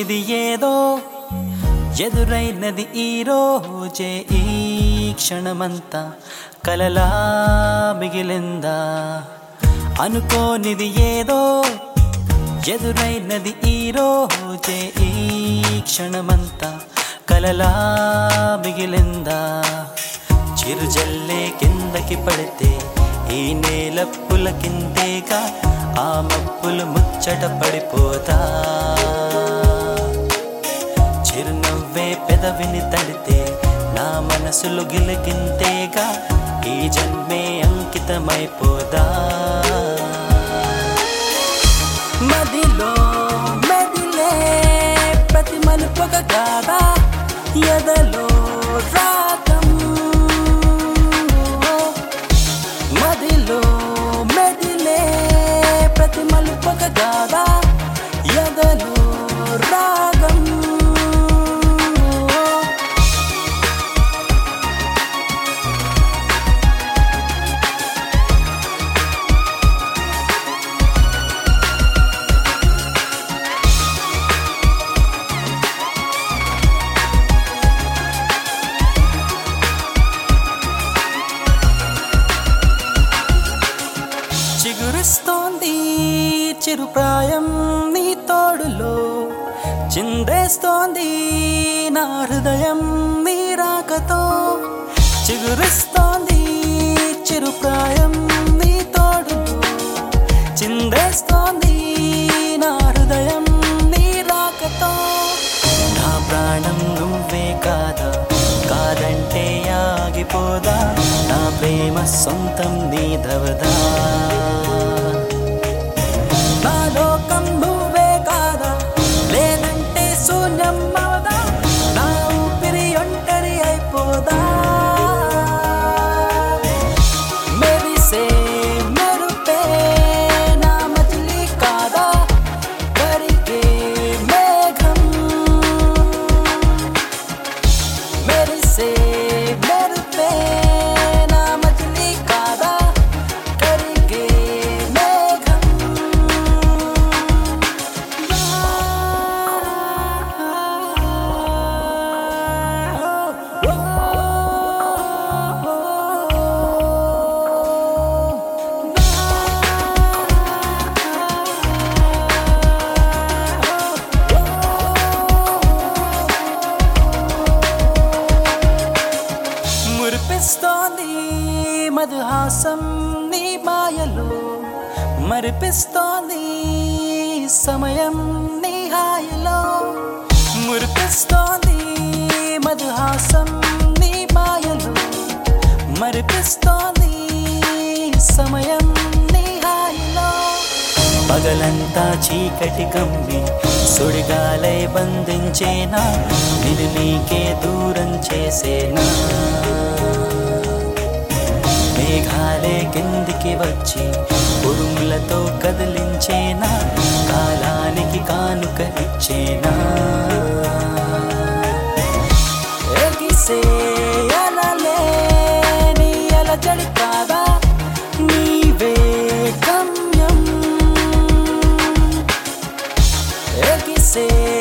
అనుకోనిది ఏదో ఎదురైనది ఈ రోజే ఈ క్షణమంతా కలలా మిగిలిందా అనుకోనిది ఏదో ఎదురైనది ఈ రోజే ఈ క్షణమంతా కలలా మిగిలిందా చిరుజల్లే కిందకి పడితే ఈ నేల పులకింతేగా ఆ మబ్బులు ముచ్చట పడిపోతా చిరునవ్వే పెదవిని తడితే నా మనసులు గిలికింతేగా ఈ జన్మే అంకితమైపోదా మదిలో మెదిలే ప్రతి మలుపొక గాథ ఎదలో రాగం మదిలో మెదిలే ప్రతి మలుపొక గాథ ఎదలో రాగం చిగురిస్తోంది చిరుప్రాయం నీ తోడులో చిందేస్తోంది నా హృదయం నీ రాకతో చిగురిస్తోంది చిరుప్రాయం నీ తోడులో చిందేస్తోంది నా హృదయం నీ రాకతో నా ప్రాణం నువ్వే కాదా కాదంటే ఆగిపోదా నా ప్రేమ సొంతం నీదవదా నా లోకం నువ్వే కాదా లేదంటే శూన్యం అవదా నా ఊపిరి ఒంటరి అయిపోదా మెరిసే మెరుపే నా మజిలీ కాదా కరిగే మేఘం మెరిసే మెరుపే నా మజిలీ కాదా కరిగే మేఘం మురిపిస్తోంది మధుహాసం నీ మాయలో మరిపిస్తోంది సమయం నీ హాయిలో మురిపిస్తోంది మధుహాసం నీ మాయలో మరిపిస్తోంది సమయం నీ హాయిలో పగలంతా చీకటి కమ్మి సుడిగాలై బంధించేనా నిన్ను నీకే దూరం చేసేనా మేఘాలే కిందికి వచ్చి ఉరుములతో కదిలించేనా కాలానికి కానుక ఇచ్చేనా ఎగిసే అలలే నీ అలజడి కాదా నీవే గమ్యం ఎగిసే